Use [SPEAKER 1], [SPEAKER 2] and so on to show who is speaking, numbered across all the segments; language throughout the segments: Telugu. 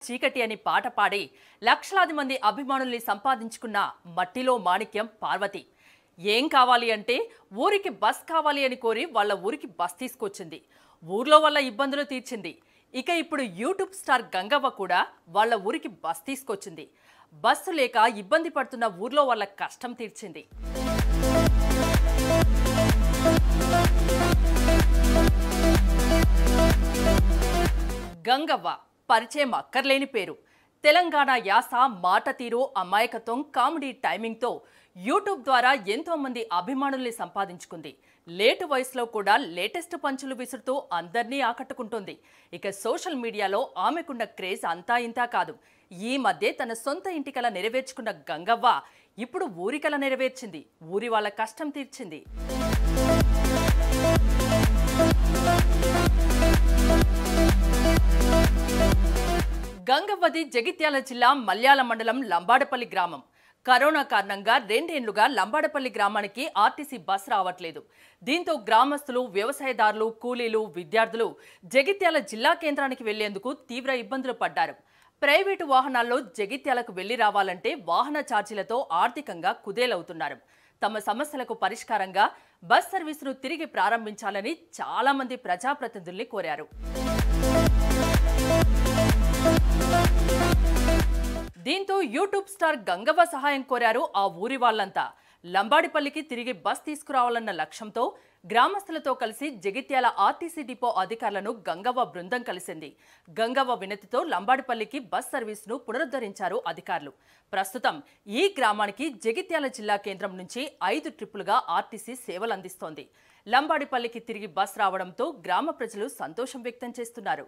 [SPEAKER 1] చీకటి అని పాట పాడి లక్షలాది మంది అభిమానుల్ని సంపాదించుకున్న మట్టిలో మాణిక్యం పార్వతి ఏం కావాలి అంటే ఊరికి బస్ కావాలి అని కోరి వాళ్ళ ఊరికి బస్ తీసుకొచ్చింది ఊర్లో వాళ్ళ ఇబ్బందులు తీర్చింది ఇక ఇప్పుడు యూట్యూబ్ స్టార్ గంగవ్వ కూడా వాళ్ళ ఊరికి బస్ తీసుకొచ్చింది బస్సు లేక ఇబ్బంది పడుతున్న ఊర్లో వాళ్ళ కష్టం తీర్చింది గంగవ్వ పరిచయం అక్కర్లేని పేరు తెలంగాణ యాస మాట తీరు అమాయకత్వం కామెడీ టైమింగ్తో యూట్యూబ్ ద్వారా ఎంతో మంది అభిమానుల్ని సంపాదించుకుంది లేటు వయసులో కూడా లేటెస్ట్ పంచులు విసురుతూ అందర్నీ ఆకట్టుకుంటుంది ఇక సోషల్ మీడియాలో ఆమెకున్న క్రేజ్ అంతా ఇంతా కాదు ఈ మధ్య తన సొంత ఇంటికల నెరవేర్చుకున్న గంగవ్వ ఇప్పుడు ఊరికల నెరవేర్చింది ఊరి వాళ్ళ కష్టం తీర్చింది గంగవ్వది జగిత్యాల జిల్లా మల్యాల మండలం లంబాడపల్లి గ్రామం కరోనా కారణంగా రెండేండ్లుగా లంబాడపల్లి గ్రామానికి ఆర్టీసీ బస్ రావట్లేదు దీంతో గ్రామస్తులు వ్యవసాయదారులు కూలీలు విద్యార్థులు జగిత్యాల జిల్లా కేంద్రానికి వెళ్లేందుకు తీవ్ర ఇబ్బందులు పడ్డారు ప్రైవేటు వాహనాల్లో జగిత్యాలకు వెళ్లి రావాలంటే వాహన ఛార్జీలతో ఆర్థికంగా కుదేలవుతున్నారు తమ సమస్యలకు పరిష్కారంగా బస్ సర్వీసును తిరిగి ప్రారంభించాలని చాలా మంది ప్రజాప్రతినిధుల్ని కోరారు దీంతో యూట్యూబ్ స్టార్ గంగవ్వ సహాయం కోరారు ఆ ఊరి వాళ్ళంతా లంబాడిపల్లికి తిరిగి బస్ తీసుకురావాలన్న లక్ష్యంతో గ్రామస్తులతో కలిసి జగిత్యాల ఆర్టీసీ డిపో అధికారులను గంగవ్వ బృందం కలిసింది గంగవ్వ వినతితో లంబాడిపల్లికి బస్ సర్వీసును పునరుద్ధరించారు అధికారులు ప్రస్తుతం ఈ గ్రామానికి జగిత్యాల జిల్లా కేంద్రం నుంచి ఐదు ట్రిప్పులుగా ఆర్టీసీ సేవలు అందిస్తోంది లంబాడిపల్లికి తిరిగి బస్ రావడంతో గ్రామ ప్రజలు సంతోషం వ్యక్తం చేస్తున్నారు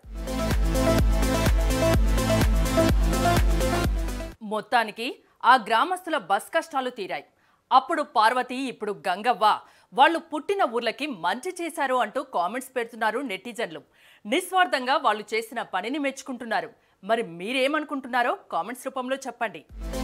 [SPEAKER 1] మొత్తానికి ఆ గ్రామస్తుల బస్ కష్టాలు తీరాయి అప్పుడు పార్వతి ఇప్పుడు గంగవ్వ వాళ్ళు పుట్టిన ఊర్లకి మంచి చేశారు అంటూ కామెంట్స్ పెడుతున్నారు నెటిజన్లు నిస్వార్థంగా వాళ్ళు చేసిన పనిని మెచ్చుకుంటున్నారు మరి మీరేమనుకుంటున్నారో కామెంట్స్ రూపంలో చెప్పండి